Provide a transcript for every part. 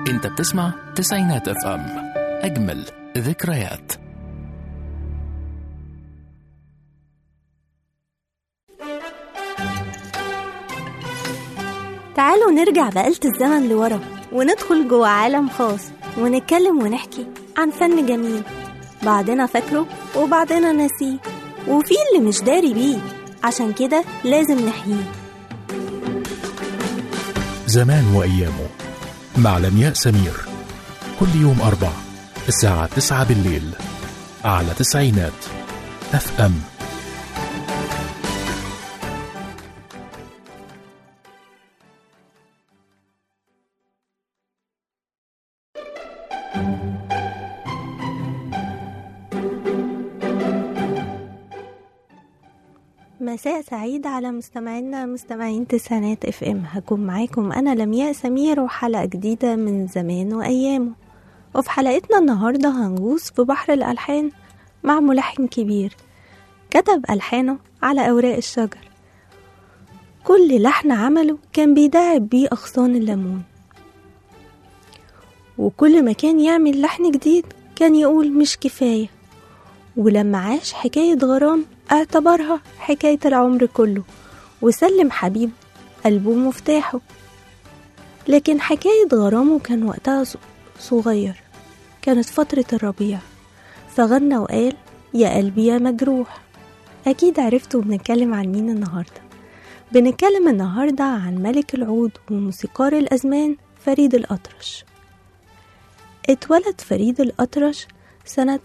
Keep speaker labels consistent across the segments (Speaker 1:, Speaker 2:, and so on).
Speaker 1: انت بتسمع تسعينات اف ام اجمل ذكريات
Speaker 2: تعالوا نرجع بآلة الزمن لورا وندخل جوه عالم خاص ونتكلم ونحكي عن فن جميل بعضنا فاكره وبعضنا ناسيه وفي اللي مش داري بيه عشان كده لازم نحييه
Speaker 1: زمان وأيامه مع لمياء سمير كل يوم أربع الساعة تسعة بالليل على تسعينات اف ام
Speaker 2: مساء سعيد على مستمعينا مستمعين تسعينات اف ام هكون معاكم انا لمياء سمير وحلقة جديدة من زمان وايامه وفي حلقتنا النهاردة هنغوص في بحر الالحان مع ملحن كبير كتب الحانه على اوراق الشجر كل لحن عمله كان بيداعب بيه اغصان الليمون وكل ما كان يعمل لحن جديد كان يقول مش كفايه ولما عاش حكاية غرام اعتبرها حكاية العمر كله وسلم حبيب قلبه مفتاحه لكن حكاية غرامه كان وقتها ص- صغير كانت فترة الربيع فغنى وقال يا قلبي يا مجروح أكيد عرفتوا بنتكلم عن مين النهاردة بنتكلم النهاردة عن ملك العود وموسيقار الأزمان فريد الأطرش اتولد فريد الأطرش سنة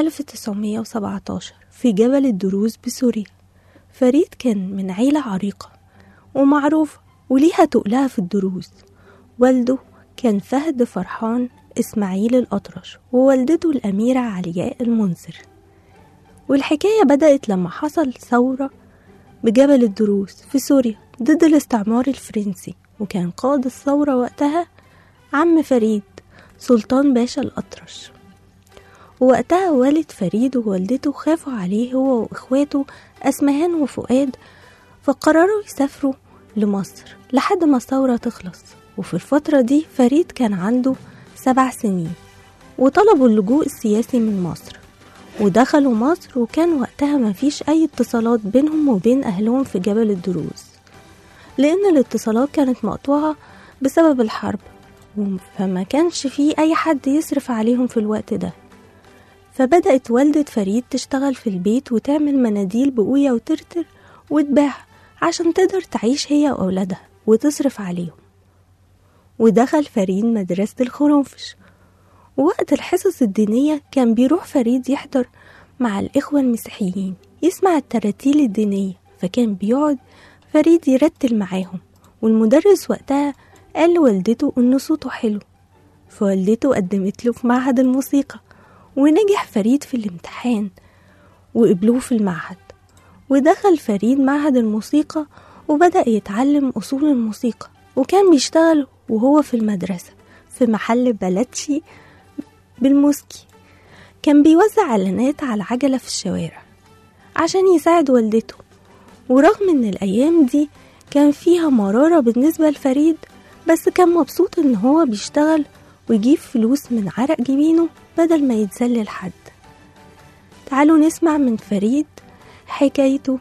Speaker 2: 1917 في جبل الدروز بسوريا فريد كان من عيلة عريقة ومعروفة وليها تقلها في الدروز والده كان فهد فرحان إسماعيل الأطرش ووالدته الأميرة علياء المنذر والحكاية بدأت لما حصل ثورة بجبل الدروز في سوريا ضد الاستعمار الفرنسي وكان قائد الثورة وقتها عم فريد سلطان باشا الأطرش ووقتها والد فريد ووالدته خافوا عليه هو واخواته اسمهان وفؤاد فقرروا يسافروا لمصر لحد ما الثورة تخلص وفي الفترة دي فريد كان عنده سبع سنين وطلبوا اللجوء السياسي من مصر ودخلوا مصر وكان وقتها مفيش أي اتصالات بينهم وبين أهلهم في جبل الدروز لأن الاتصالات كانت مقطوعة بسبب الحرب فما كانش فيه أي حد يصرف عليهم في الوقت ده فبدأت والدة فريد تشتغل في البيت وتعمل مناديل بقوية وترتر وتباعها عشان تقدر تعيش هي وأولادها وتصرف عليهم ودخل فريد مدرسة الخرنفش ووقت الحصص الدينية كان بيروح فريد يحضر مع الإخوة المسيحيين يسمع التراتيل الدينية فكان بيقعد فريد يرتل معاهم والمدرس وقتها قال لوالدته إن صوته حلو فوالدته قدمت له في معهد الموسيقى ونجح فريد في الامتحان وقبلوه في المعهد ودخل فريد معهد الموسيقى وبدأ يتعلم أصول الموسيقى وكان بيشتغل وهو في المدرسة في محل بلاتشي بالموسكي كان بيوزع إعلانات على عجلة في الشوارع عشان يساعد والدته ورغم إن الأيام دي كان فيها مرارة بالنسبة لفريد بس كان مبسوط إن هو بيشتغل ويجيب فلوس من عرق جبينه بدل ما يتذلل حد تعالوا نسمع من فريد حكايته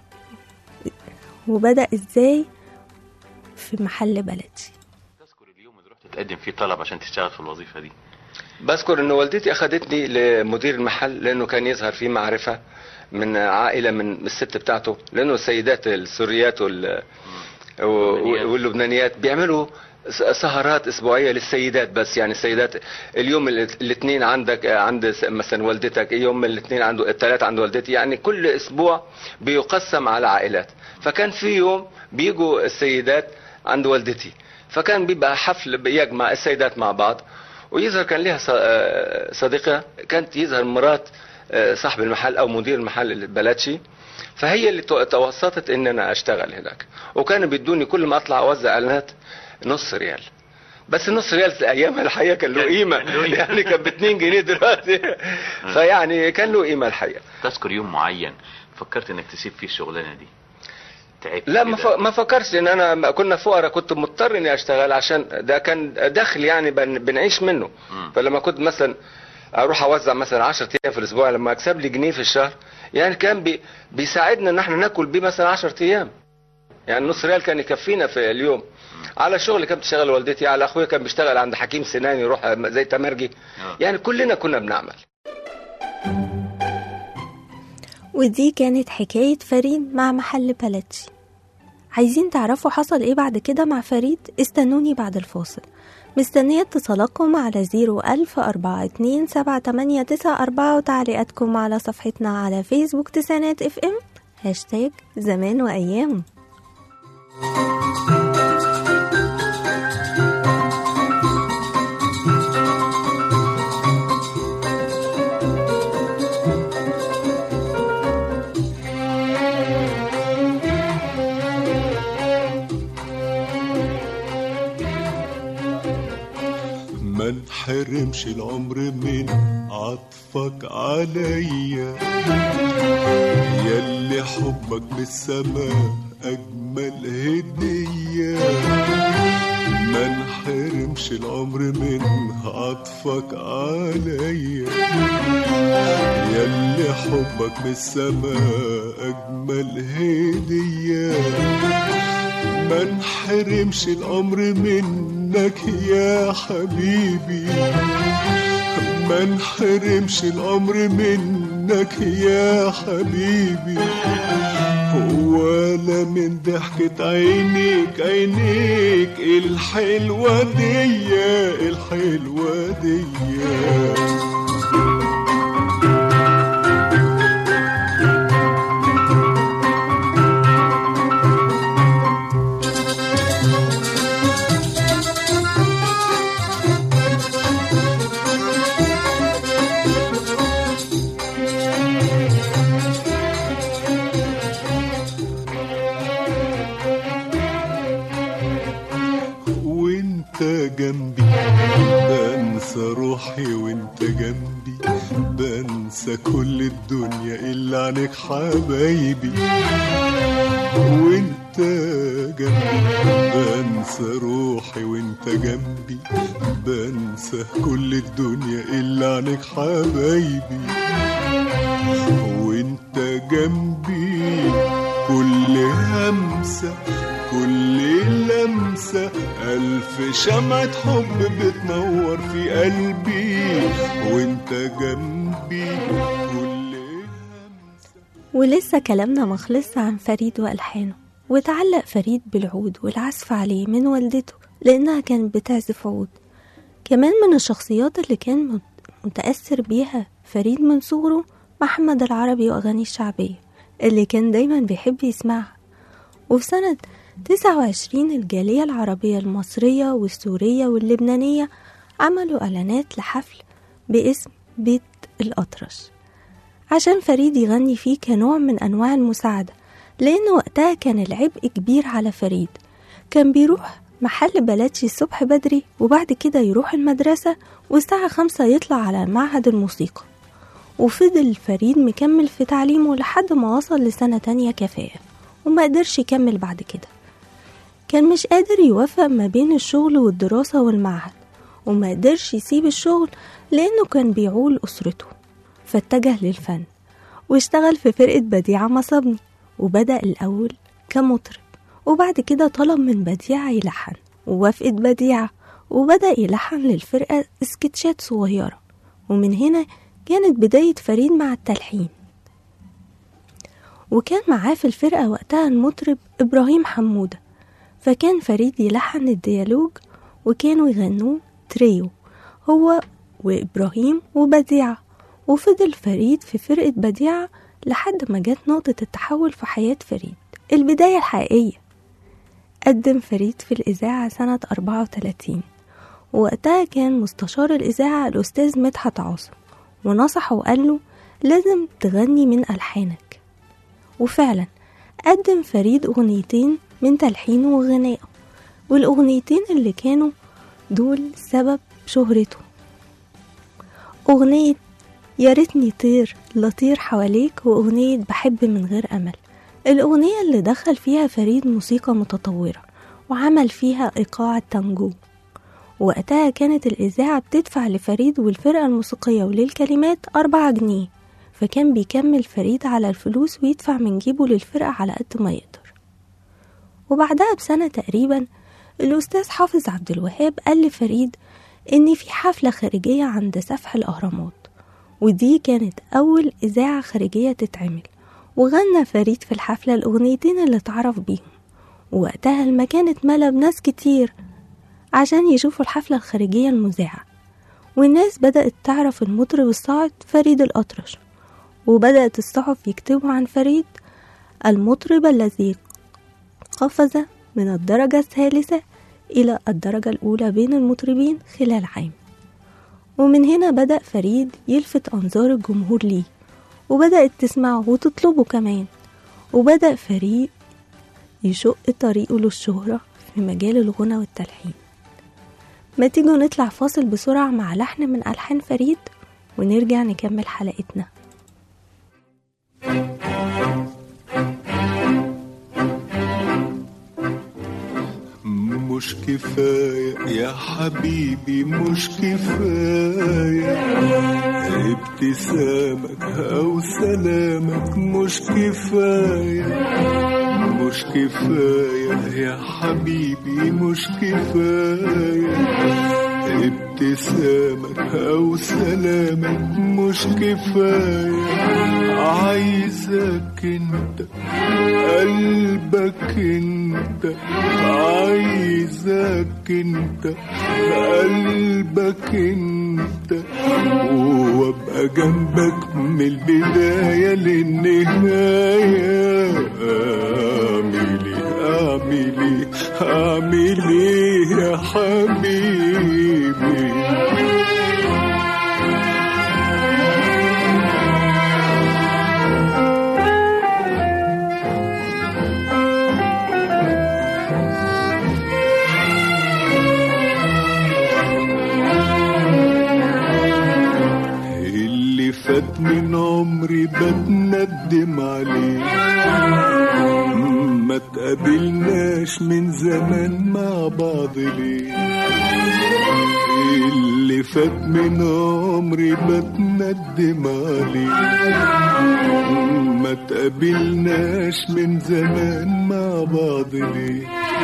Speaker 2: وبدأ ازاي في محل بلدي
Speaker 3: تذكر اليوم اللي رحت تقدم فيه طلب عشان تشتغل في الوظيفه دي
Speaker 4: بذكر ان والدتي اخذتني لمدير المحل لانه كان يظهر فيه معرفه من عائله من الست بتاعته لانه السيدات السوريات وال
Speaker 3: واللبنانيات.
Speaker 4: واللبنانيات بيعملوا س- سهرات اسبوعيه للسيدات بس يعني السيدات اليوم الاثنين عندك عند س- مثلا والدتك يوم الاثنين عنده الثلاث عند والدتي يعني كل اسبوع بيقسم على عائلات فكان في يوم بيجوا السيدات عند والدتي فكان بيبقى حفل بيجمع السيدات مع بعض ويظهر كان لها ص- آه، صديقه كانت يظهر مرات آه، صاحب المحل او مدير المحل البلاتشي فهي اللي تو- توسطت ان انا اشتغل هناك وكانوا بيدوني كل ما اطلع اوزع اعلانات نص ريال بس نص ريال ايامها الحقيقه كان له
Speaker 3: كان-
Speaker 4: قيمه
Speaker 3: كان له قيمة.
Speaker 4: يعني كان ب 2 جنيه دلوقتي فيعني كان له قيمه الحقيقه
Speaker 3: تذكر يوم معين فكرت انك تسيب فيه الشغلانه دي تعبت
Speaker 4: لا ما,
Speaker 3: كده؟
Speaker 4: ف... ما فكرش ان انا ما كنا فقراء كنت مضطر اني اشتغل عشان ده كان دخل يعني بن... بنعيش منه
Speaker 3: مم.
Speaker 4: فلما كنت مثلا اروح اوزع مثلا 10 ايام في الاسبوع لما اكسب لي جنيه في الشهر يعني كان بي... بيساعدنا ان احنا ناكل بيه مثلا 10 ايام يعني نص ريال كان يكفينا في اليوم على شغل كانت بتشتغل والدتي على اخويا كان بيشتغل عند حكيم سنان يروح زي تمرجي
Speaker 3: آه.
Speaker 4: يعني كلنا كنا بنعمل
Speaker 2: ودي كانت حكاية فريد مع محل بلاتشي عايزين تعرفوا حصل ايه بعد كده مع فريد استنوني بعد الفاصل مستنية اتصالاتكم على زيرو ألف أربعة اتنين سبعة تمانية تسعة أربعة وتعليقاتكم على صفحتنا على فيسبوك تسعينات اف ام هاشتاج زمان وأيام
Speaker 5: ما انحرمش العمر من عطفك عليا ياللي حبك من السماء اجمل هديه ما انحرمش العمر من عطفك عليا ياللي حبك من السماء اجمل هديه ما انحرمش الامر منك يا حبيبي ما انحرمش الامر منك يا حبيبي ولا من ضحكة عينيك عينيك الحلوة دي الحلوة دي وانت جنبي بنسى روحي وانت جنبي بنسى كل الدنيا الا عنك حبايبي وانت جنبي بنسى روحي وانت جنبي بنسى كل الدنيا الا عنك حبايبي وانت جنبي كل همسة كل لمسة ألف شمعة حب بتنور في قلبي وانت جنبي كل همسة
Speaker 2: ولسه كلامنا مخلص عن فريد وألحانه وتعلق فريد بالعود والعزف عليه من والدته لأنها كانت بتعزف عود كمان من الشخصيات اللي كان مت- متأثر بيها فريد من صغره محمد العربي وأغانيه الشعبية اللي كان دايما بيحب يسمعها وفي سنة 29 الجالية العربية المصرية والسورية واللبنانية عملوا إعلانات لحفل باسم بيت الأطرش عشان فريد يغني فيه كنوع من أنواع المساعدة لأن وقتها كان العبء كبير على فريد كان بيروح محل بلاتشي الصبح بدري وبعد كده يروح المدرسة والساعة خمسة يطلع على معهد الموسيقى وفضل فريد مكمل في تعليمه لحد ما وصل لسنة تانية كفاية وما قدرش يكمل بعد كده كان مش قادر يوفق ما بين الشغل والدراسة والمعهد وما قدرش يسيب الشغل لأنه كان بيعول أسرته فاتجه للفن واشتغل في فرقة بديعة مصابني وبدأ الأول كمطرب وبعد كده طلب من بديعة يلحن ووافقت بديعة وبدأ يلحن للفرقة سكتشات صغيرة ومن هنا كانت بداية فريد مع التلحين وكان معاه في الفرقة وقتها المطرب إبراهيم حمودة فكان فريد يلحن الديالوج وكانوا يغنوه تريو هو وإبراهيم وبديعة وفضل فريد في فرقة بديعة لحد ما جت نقطة التحول في حياة فريد البداية الحقيقية قدم فريد في الإذاعة سنة 34 ووقتها كان مستشار الإذاعة الأستاذ مدحت عاصم ونصحه وقال له لازم تغني من ألحانك وفعلا قدم فريد أغنيتين من تلحينه وغنائه والأغنيتين اللي كانوا دول سبب شهرته أغنية يا ريتني طير لطير حواليك وأغنية بحب من غير أمل الأغنية اللي دخل فيها فريد موسيقى متطورة وعمل فيها إيقاع التانجو وقتها كانت الإذاعة بتدفع لفريد والفرقة الموسيقية وللكلمات أربعة جنيه فكان بيكمل فريد على الفلوس ويدفع من جيبه للفرقة على قد ما يقدر وبعدها بسنة تقريبا الأستاذ حافظ عبد الوهاب قال لفريد إن في حفلة خارجية عند سفح الأهرامات ودي كانت أول إذاعة خارجية تتعمل وغنى فريد في الحفلة الأغنيتين اللي اتعرف بيهم ووقتها المكان اتملى بناس كتير عشان يشوفوا الحفلة الخارجية المذاعة والناس بدأت تعرف المطرب الصاعد فريد الأطرش وبدأت الصحف يكتبوا عن فريد المطرب الذي قفز من الدرجة الثالثة إلى الدرجة الأولى بين المطربين خلال عام ومن هنا بدأ فريد يلفت أنظار الجمهور ليه وبدأت تسمعه وتطلبه كمان وبدأ فريد يشق طريقه للشهرة في مجال الغنى والتلحين ما تيجوا نطلع فاصل بسرعة مع لحن من ألحان فريد ونرجع نكمل حلقتنا
Speaker 5: مش كفاية يا حبيبي مش كفاية ابتسامك أو سلامك مش كفاية مش كفاية يا حبيبي مش كفاية ابتسامك أو سلامك مش كفاية عايزك انت قلبك انت عايزك انت قلبك انت وابقى جنبك من البداية للنهاية اعمل ايه اعمل ايه اعمل ايه يا حبيبي اللي فات من عمري بتندم عليه ما تقابلناش من زمان مع بعض ليه اللي فات من عمري بتندم عليه ما تقابلناش من زمان مع بعض ليه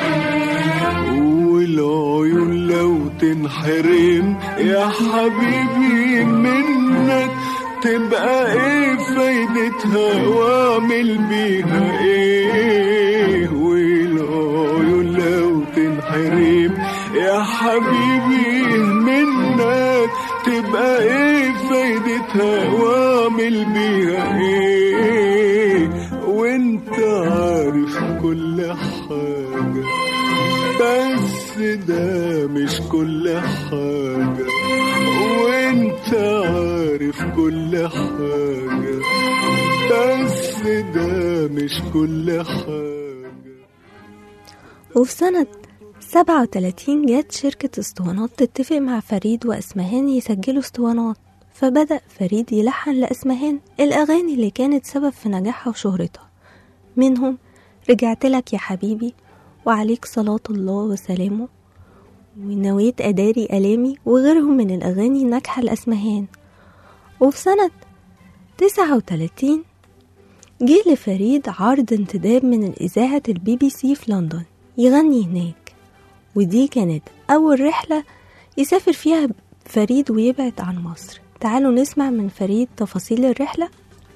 Speaker 5: والعيون لو تنحرم يا حبيبي منك تبقى ايه فايدتها واعمل بيها ايه والعيون لو تنحرم يا حبيبي منك تبقى ايه فايدتها واعمل بيها ايه وانت عارف كل حاجه بس ده مش كل حاجة وانت عارف كل حاجة بس ده مش كل حاجة
Speaker 2: وفي سنة 37 جت شركة اسطوانات تتفق مع فريد وأسمهان يسجلوا اسطوانات فبدأ فريد يلحن لأسمهان الأغاني اللي كانت سبب في نجاحها وشهرتها منهم رجعت لك يا حبيبي وعليك صلاة الله وسلامه ونويت أداري ألامي وغيرهم من الأغاني الناجحة لأسمهان وفي سنة 39 جه لفريد عرض انتداب من إذاعة البي بي سي في لندن يغني هناك ودي كانت أول رحلة يسافر فيها فريد ويبعد عن مصر تعالوا نسمع من فريد تفاصيل الرحلة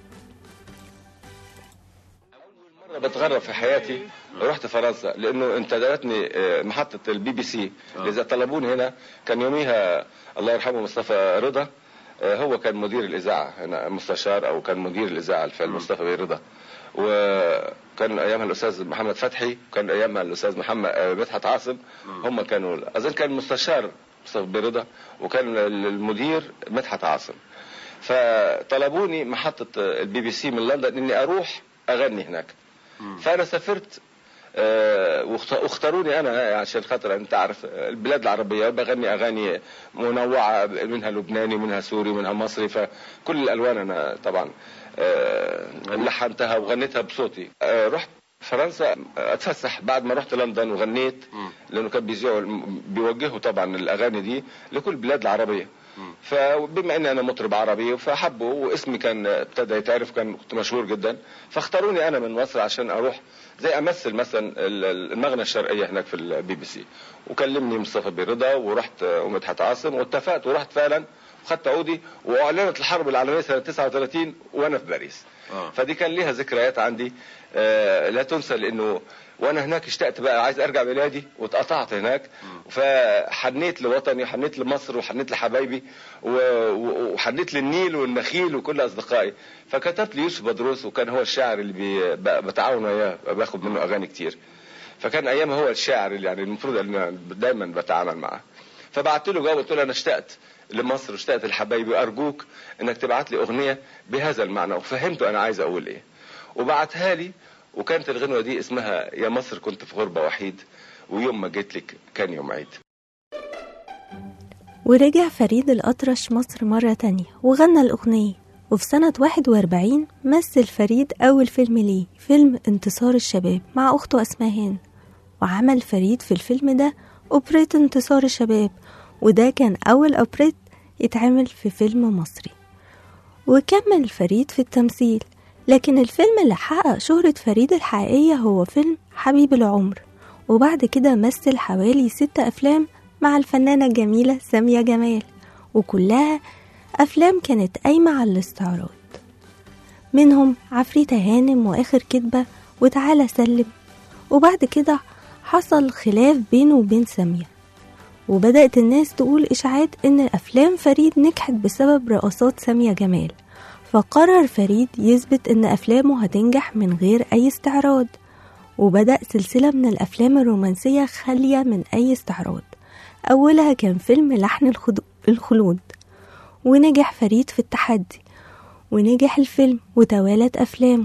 Speaker 4: مرة بتغرب في حياتي رحت فرنسا لانه انتدبتني آه، محطة البي بي سي اذا طلبوني هنا كان يوميها الله يرحمه مصطفى رضا آه، هو كان مدير الاذاعة هنا مستشار او كان مدير الاذاعة الفعل مصطفى بن رضا وكان ايامها الاستاذ محمد فتحي وكان ايامها الاستاذ محمد آه، مدحت عاصم هم كانوا اظن كان مستشار مصطفى بن رضا وكان المدير مدحت عاصم فطلبوني محطة البي بي سي من لندن اني اروح اغني هناك فانا سافرت آه، واخت- واختاروني انا عشان خاطر انت تعرف البلاد العربيه بغني اغاني منوعه منها لبناني منها سوري منها مصري فكل الالوان انا طبعا آه، لحنتها وغنيتها بصوتي آه، رحت فرنسا اتفسح بعد ما رحت لندن وغنيت لانه كان بيذيعوا بيوجهوا طبعا الاغاني دي لكل البلاد العربيه فبما اني انا مطرب عربي فحبوا واسمي كان ابتدى يتعرف كان كنت مشهور جدا فاختاروني انا من مصر عشان اروح زي امثل مثلا ال- المغنى الشرقيه هناك في البي بي سي وكلمني مصطفى برضا ورحت ومدحت عاصم واتفقت ورحت فعلا وخدت عودي واعلنت الحرب العالميه سنه 39 وانا في باريس
Speaker 3: آه.
Speaker 4: فدي كان ليها ذكريات عندي آه، لا تنسى لانه وانا هناك اشتقت بقى عايز ارجع بلادي واتقطعت هناك فحنيت لوطني وحنيت لمصر وحنيت لحبايبي و- و- وحنيت للنيل والنخيل وكل اصدقائي فكتبت لي يوسف بدروس وكان هو الشاعر اللي بي- ب- بتعاون وياه باخد منه اغاني كتير فكان ايامها هو الشاعر اللي يعني المفروض ان أنا دايما بتعامل معاه فبعت له جواب قلت له انا اشتقت لمصر واشتقت لحبايبي وارجوك انك تبعت لي اغنيه بهذا المعنى وفهمته انا عايز اقول ايه وبعتها لي وكانت الغنوه دي اسمها يا مصر كنت في غربه وحيد ويوم ما جيت لك كان يوم عيد
Speaker 2: ورجع فريد الأطرش مصر مرة تانية وغنى الأغنية وفي سنة 41 مثل فريد أول فيلم ليه فيلم انتصار الشباب مع أخته أسمهان وعمل فريد في الفيلم ده أوبريت انتصار الشباب وده كان أول أوبريت يتعمل في فيلم مصري وكمل فريد في التمثيل لكن الفيلم اللي حقق شهرة فريد الحقيقية هو فيلم حبيب العمر وبعد كده مثل حوالي ست أفلام مع الفنانة الجميلة سامية جمال وكلها أفلام كانت قايمة على الاستعراض منهم عفريتة هانم وآخر كدبة وتعالى سلم وبعد كده حصل خلاف بينه وبين سامية وبدأت الناس تقول إشاعات إن أفلام فريد نجحت بسبب رقصات سامية جمال فقرر فريد يثبت إن أفلامه هتنجح من غير أي استعراض وبدأ سلسلة من الأفلام الرومانسية خالية من أي استعراض أولها كان فيلم لحن الخدو- الخلود ونجح فريد في التحدي ونجح الفيلم وتوالت أفلامه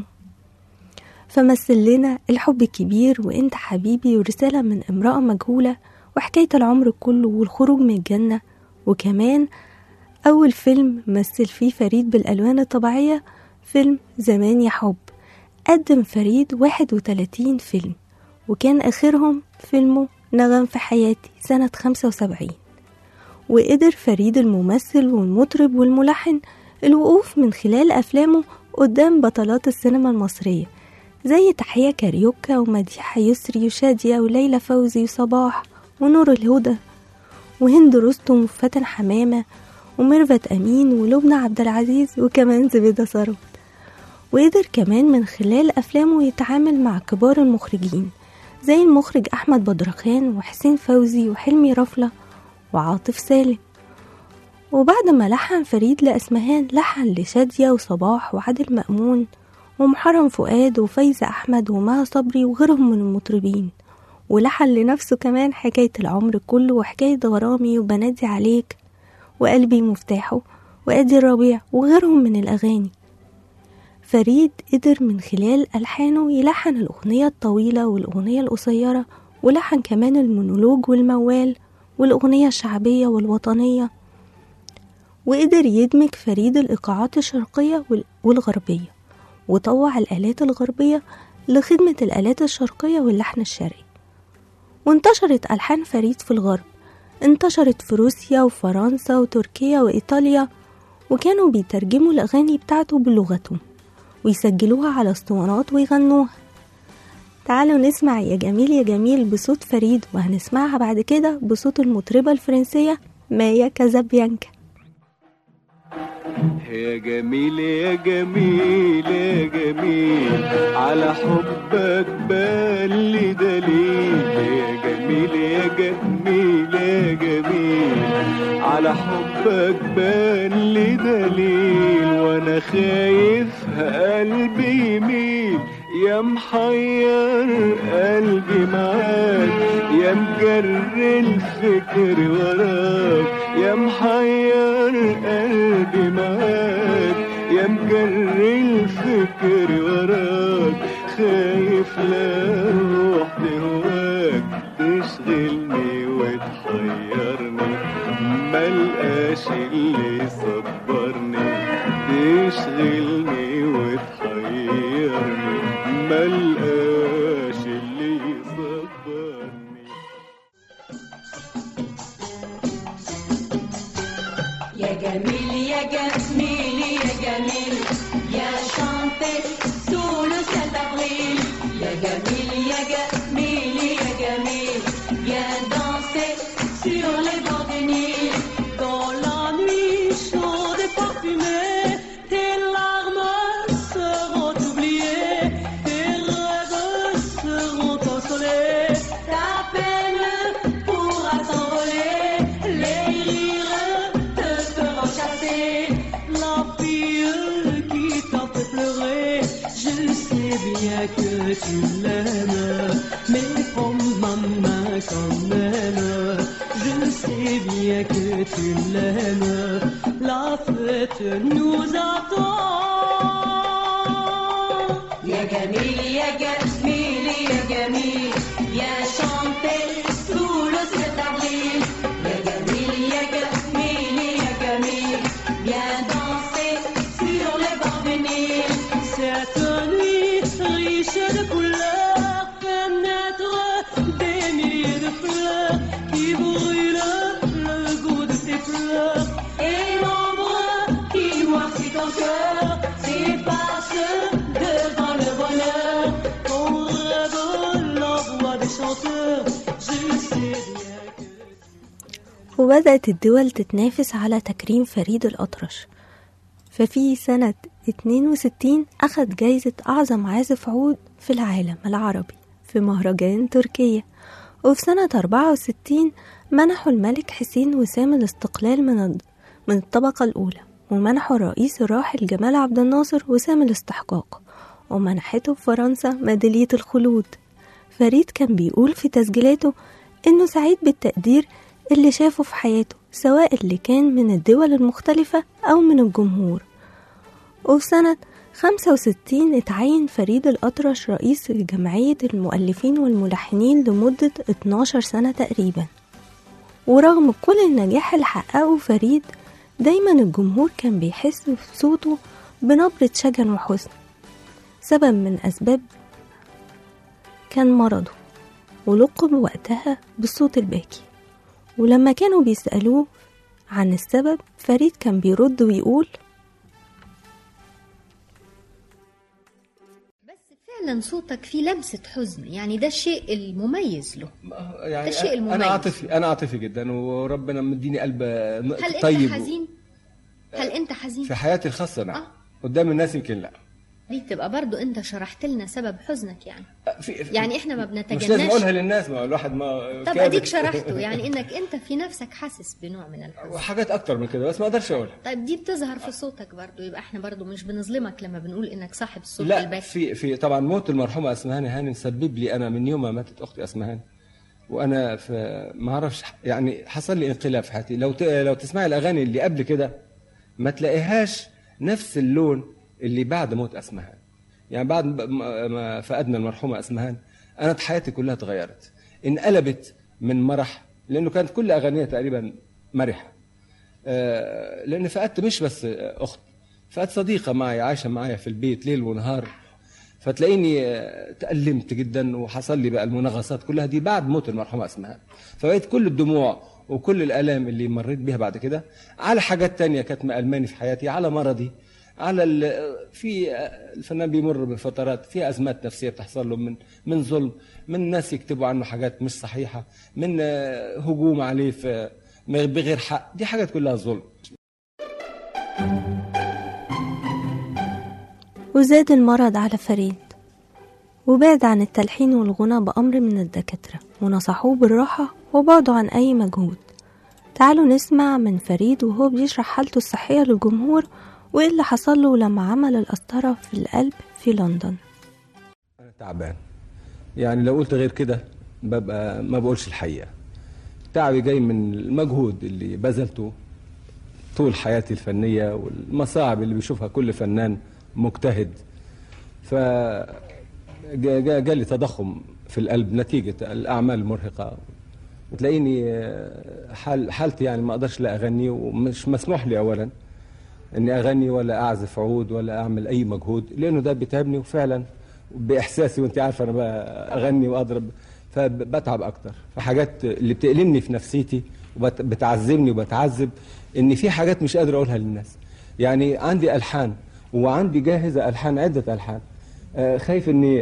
Speaker 2: فمثل لنا الحب الكبير وانت حبيبي ورسالة من امرأة مجهولة وحكاية العمر كله والخروج من الجنة وكمان أول فيلم مثل فيه فريد بالألوان الطبيعية فيلم زمان يا حب قدم فريد 31 فيلم وكان آخرهم فيلمه نغم في حياتي سنة 75 وقدر فريد الممثل والمطرب والملحن الوقوف من خلال أفلامه قدام بطلات السينما المصرية زي تحية كاريوكا ومديحة يسري وشادية وليلى فوزي وصباح ونور الهدى وهند رستم وفاتن حمامة وميرفت أمين ولبنى عبد العزيز وكمان زبيدة ثروت وقدر كمان من خلال أفلامه يتعامل مع كبار المخرجين زي المخرج أحمد بدرخان وحسين فوزي وحلمي رفلة وعاطف سالم وبعد ما لحن فريد لأسمهان لحن لشادية وصباح وعادل مأمون ومحرم فؤاد وفايزة أحمد ومها صبري وغيرهم من المطربين ولحن لنفسه كمان حكاية العمر كله وحكاية غرامي وبنادي عليك وقلبي مفتاحه وأدي الربيع وغيرهم من الأغاني فريد قدر من خلال ألحانه يلحن الأغنية الطويلة والأغنية القصيرة ولحن كمان المونولوج والموال والأغنية الشعبية والوطنية وقدر يدمج فريد الإيقاعات الشرقية وال- والغربية وطوع الآلات الغربية لخدمة الآلات الشرقية واللحن الشرقي وانتشرت ألحان فريد في الغرب انتشرت في روسيا وفرنسا وتركيا وإيطاليا وكانوا بيترجموا الأغاني بتاعته بلغتهم ويسجلوها على اسطوانات ويغنوها تعالوا نسمع يا جميل يا جميل بصوت فريد وهنسمعها بعد كده بصوت المطربة الفرنسية مايا كازابيانكا
Speaker 5: يا جميل يا جميل يا جميل على حبك بالي دليل يا جميل يا جميل يا جميل على حبك بالي دليل وانا خايف قلبي يميل يا محير قلبي معاك يا مجر الفكر وراك يا محير قلبي معاك يا مجر الفكر وراك خايف لا روح هواك تشغلني وتحيرني ملقاش اللي يصبرني تشغلني
Speaker 6: Yagamil, Yagamil, Yagamil, viens danser sur les bords du Nil. Dans la nuit chaude et parfumée, tes larmes seront oubliées, tes rêves seront consolés. Ta peine pourra s'envoler, les rires te feront chasser. La fille qui t'a fait pleurer, je sais bien que tu l'aimes, mais prends ma main quand même. Je sais bien que tu l'aimes, la fête nous attend. Yagamil, Yagamil, Yagamil, viens chanter sous le ciel d'avril. Yagamil, Yagamil, Yagamil, viens danser sur les bords du Nil. Cette nuit riche de couleurs fait naître des milliers de fleurs qui brûlent le goût de tes fleurs. Et l'ombre qui noircit ton cœur s'efface devant le bonheur. Ton rêve, la voix des chanteurs, je sais bien que...
Speaker 2: وبدأت الدول تتنافس على تكريم فريد الأطرش ففي سنة 62 أخذ جايزة أعظم عازف عود في العالم العربي في مهرجان تركيا وفي سنة 64 منحوا الملك حسين وسام الاستقلال من الد- من الطبقة الأولى ومنحوا الرئيس الراحل جمال عبد الناصر وسام الاستحقاق ومنحته في فرنسا ميدالية الخلود فريد كان بيقول في تسجيلاته إنه سعيد بالتقدير اللي شافه في حياته سواء اللي كان من الدول المختلفة أو من الجمهور وفي سنة 65 اتعين فريد الأطرش رئيس جمعية المؤلفين والملحنين لمدة 12 سنة تقريبا ورغم كل النجاح اللي حققه فريد دايما الجمهور كان بيحس في صوته بنبرة شجن وحزن سبب من أسباب كان مرضه ولقب وقتها بالصوت الباكي ولما كانوا بيسألوه عن السبب فريد كان بيرد ويقول
Speaker 7: بس فعلا صوتك فيه لمسة حزن يعني ده الشيء المميز له
Speaker 8: يعني
Speaker 7: ده الشيء المميز.
Speaker 8: انا عاطفي انا عاطفي جدا وربنا مديني قلب
Speaker 7: هل
Speaker 8: طيب
Speaker 7: انت حزين؟ هل انت حزين؟
Speaker 8: في حياتي الخاصه نعم
Speaker 7: آه.
Speaker 8: قدام الناس يمكن لا
Speaker 7: دي تبقى برضو انت شرحت لنا سبب حزنك يعني
Speaker 8: في في-
Speaker 7: يعني احنا ما
Speaker 8: مش لازم
Speaker 7: بنتجناش
Speaker 8: اقولها للناس ما هو الواحد ما
Speaker 7: طب
Speaker 8: كابت.
Speaker 7: اديك شرحته يعني انك انت في نفسك حاسس بنوع من الحزن
Speaker 8: وحاجات اكتر من كده بس ما اقدرش اقولها
Speaker 7: طيب دي بتظهر في صوتك برضو يبقى احنا برضو مش بنظلمك لما بنقول انك صاحب الصوت
Speaker 8: لا
Speaker 7: الباكي
Speaker 8: في في طبعا موت المرحومه اسمهاني هانم سبب لي انا من يوم ما ماتت اختي اسمهاني وانا في ما اعرفش يعني حصل لي انقلاب في حياتي لو ت- لو تسمعي الاغاني اللي قبل كده ما تلاقيهاش نفس اللون اللي بعد موت اسمهان يعني بعد ما- ما فقدنا المرحومه اسمهان انا حياتي كلها اتغيرت انقلبت من مرح لانه كانت كل اغانيها تقريبا مرحه آه، لان فقدت مش بس اخت فقدت صديقه معي عايشه معايا في البيت ليل ونهار فتلاقيني آه، تألمت جدا وحصل لي بقى المناغصات كلها دي بعد موت المرحومه اسمها فبقيت كل الدموع وكل الالام اللي مريت بيها بعد كده على حاجات تانية كانت مألماني في حياتي على مرضي على ال- في الفنان بيمر بفترات في ازمات نفسيه بتحصل له من من ظلم من ناس يكتبوا عنه حاجات مش صحيحه من آه، هجوم عليه في بغير حق دي حاجات كلها ظلم
Speaker 2: وزاد المرض على فريد وبعد عن التلحين والغنى بأمر من الدكاترة ونصحوه بالراحة وبعده عن أي مجهود تعالوا نسمع من فريد وهو بيشرح حالته الصحية للجمهور وإيه اللي حصل له لما عمل القسطرة في القلب في لندن
Speaker 8: انا تعبان يعني لو قلت غير كده ببقى ما بقولش الحقيقه تعبي جاي من المجهود اللي بذلته طول حياتي الفنيه والمصاعب اللي بيشوفها كل فنان مجتهد ف جا- جا- جالي تضخم في القلب نتيجه الاعمال المرهقه تلاقيني آه، حال حالتي يعني ما اقدرش لا اغني ومش مسموح لي اولا اني اغني ولا اعزف عود ولا اعمل اي مجهود لانه ده بيتعبني وفعلا باحساسي وانت عارفه انا بقى اغني واضرب فبتعب اكتر فحاجات اللي بتألمني في نفسيتي وبتعذبني وبتعذب ان في حاجات مش قادر اقولها للناس يعني عندي الحان وعندي جاهزه الحان عده الحان آه، خايف ان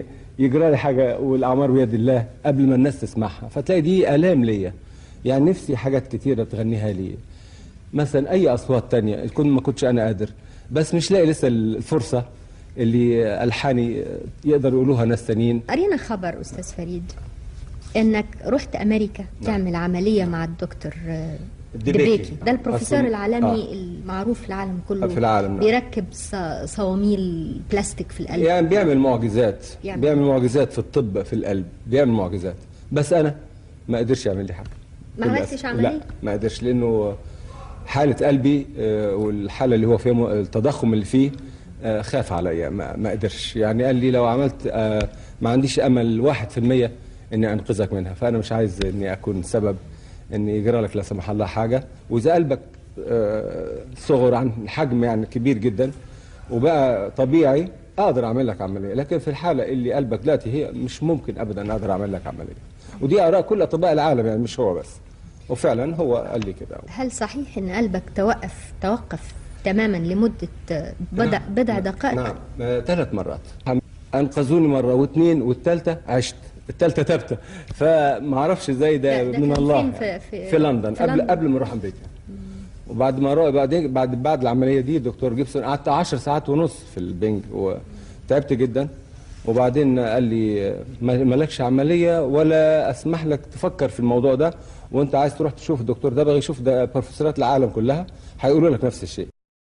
Speaker 8: يجرى لي حاجه والاعمار بيد الله قبل ما الناس تسمعها فتلاقي دي الام ليا يعني نفسي حاجات كتيره تغنيها لي مثلا اي اصوات تانية كنت ما كنتش انا قادر بس مش لاقي لسه الفرصه اللي الحاني يقدر يقولوها ناس تانيين
Speaker 7: قرينا خبر استاذ فريد انك رحت امريكا تعمل عمليه مع الدكتور آه،
Speaker 8: دبيكي.
Speaker 7: دبيكي ده البروفيسور
Speaker 8: أصلاً-
Speaker 7: العالمي
Speaker 8: آه.
Speaker 7: المعروف في العالم كله
Speaker 8: في العالم، نعم.
Speaker 7: بيركب ص- صواميل بلاستيك في القلب
Speaker 8: يعني بيعمل معجزات
Speaker 7: يعمل.
Speaker 8: بيعمل معجزات في الطب في القلب بيعمل معجزات بس انا ما قدرش يعمل لي حاجه
Speaker 7: ما
Speaker 8: كل
Speaker 7: عملتش
Speaker 8: أسف.
Speaker 7: عملية؟
Speaker 8: لا ما قدرش لانه حاله قلبي آه، والحاله اللي هو فيها م- التضخم اللي فيه آه، خاف عليا ما, ما قدرش يعني قال لي لو عملت آه، ما عنديش امل واحد في المية اني انقذك منها فانا مش عايز اني اكون سبب ان يجرى لك لا سمح الله حاجه واذا قلبك آه، صغر عن الحجم يعني كبير جدا وبقى طبيعي اقدر اعمل لك عمليه لكن في الحاله اللي قلبك دلوقتي هي مش ممكن ابدا اقدر اعمل لك عمليه ودي اراء كل اطباء العالم يعني مش هو بس وفعلا هو قال لي كده
Speaker 7: هل صحيح ان قلبك توقف توقف تماما لمده آه، بضع بضع دقائق
Speaker 8: نعم ثلاث مرات انقذوني مره واثنين والثالثه عشت الثالثه ثابته فما اعرفش ازاي ده,
Speaker 7: ده- ده
Speaker 8: من
Speaker 7: كان
Speaker 8: الله
Speaker 7: فين؟ في- في-
Speaker 8: في لندن
Speaker 7: في
Speaker 8: قبل
Speaker 7: لندن.
Speaker 8: قبل ما اروح امريكا وبعد ما رو... بعدين بعد بعد العمليه دي دكتور جيبسون قعدت 10 ساعات ونص في البنج وتعبت جدا وبعدين قال لي ما- مالكش عمليه ولا اسمح لك تفكر في الموضوع ده وانت عايز تروح تشوف الدكتور ده بقى يشوف ده بروفيسورات العالم كلها هيقولوا لك نفس الشيء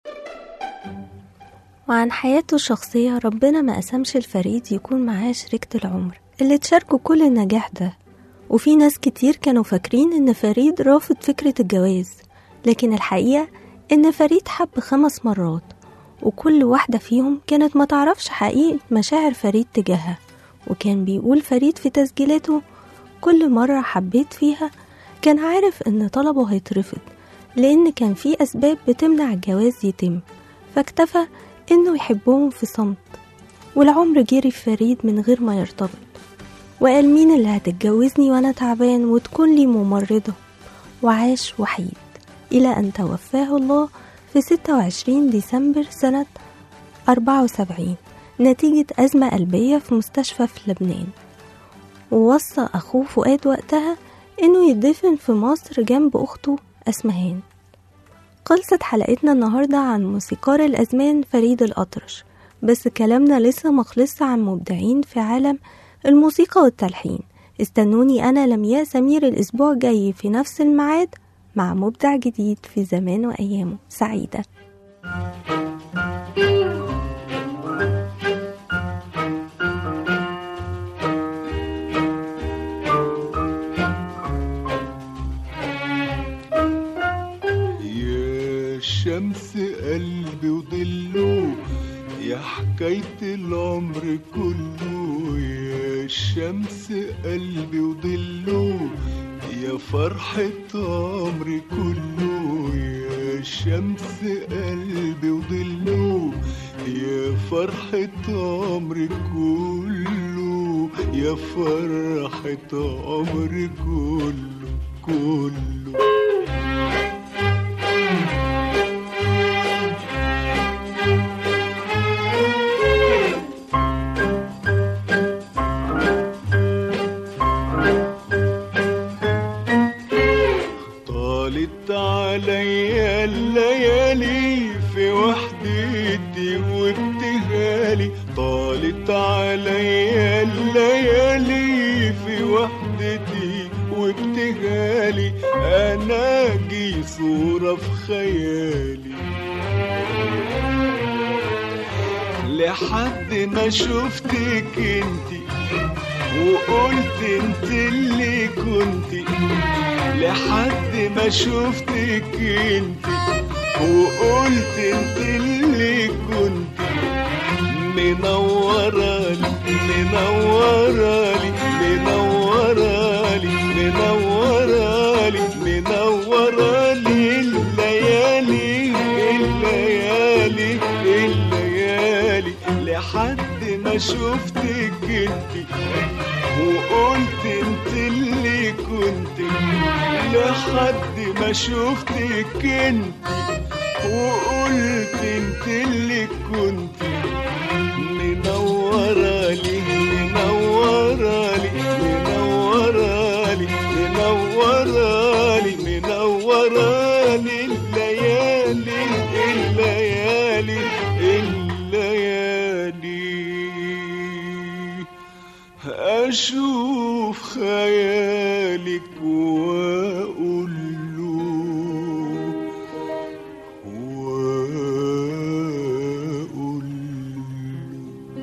Speaker 2: وعن حياته الشخصية ربنا ما قسمش الفريد يكون معاه شريكة العمر اللي تشاركوا كل النجاح ده وفي ناس كتير كانوا فاكرين ان فريد رافض فكرة الجواز لكن الحقيقة ان فريد حب خمس مرات وكل واحدة فيهم كانت ما تعرفش حقيقة مشاعر فريد تجاهها وكان بيقول فريد في تسجيلاته كل مرة حبيت فيها كان عارف ان طلبه هيترفض لان كان في اسباب بتمنع الجواز يتم فاكتفى انه يحبهم في صمت والعمر جري في فريد من غير ما يرتبط وقال مين اللي هتتجوزني وانا تعبان وتكون لي ممرضة وعاش وحيد إلى أن توفاه الله في 26 ديسمبر سنة 74 نتيجة أزمة قلبية في مستشفى في لبنان ووصى أخوه فؤاد وقتها إنه يدفن في مصر جنب أخته أسمهان خلصت حلقتنا النهاردة عن موسيقار الأزمان فريد الأطرش بس كلامنا لسه مخلص عن مبدعين في عالم الموسيقى والتلحين استنوني أنا لمياء سمير الأسبوع الجاي في نفس الميعاد مع مبدع جديد في زمان وأيامه سعيدة
Speaker 5: يا شمس قلبي وضله يا حكاية العمر كله يا شمس قلبي وضله يا فرحة عمري كله يا شمس قلبي وضله يا فرحة عمري كله يا فرحة عمري كله كله طالت عليا الليالي في وحدتي وابتهالي طالت عليا الليالي في وحدتي وابتهالي انا جي صورة في خيالي لحد ما شفتك انتي وقلت انت اللي كنتي لحد ما شفتك انت وقلت انت اللي كنت منورالي منورالي منورالي منورالي منورالي الليالي الليالي الليالي لحد ما شفتك انت وقلت انت اللي كنت لحد ما شفتك انت وقلت انت اللي كنت منورة لي منورة في خيالك واقول له واقول له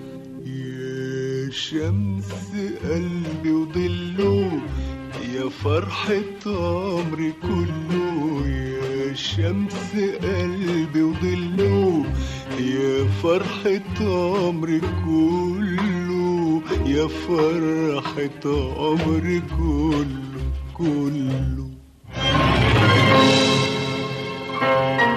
Speaker 5: يا شمس قلبي وضله يا فرحة عمري كله يا شمس قلبي وضله يا فرحة عمري كله يا فرحة عمري كله كله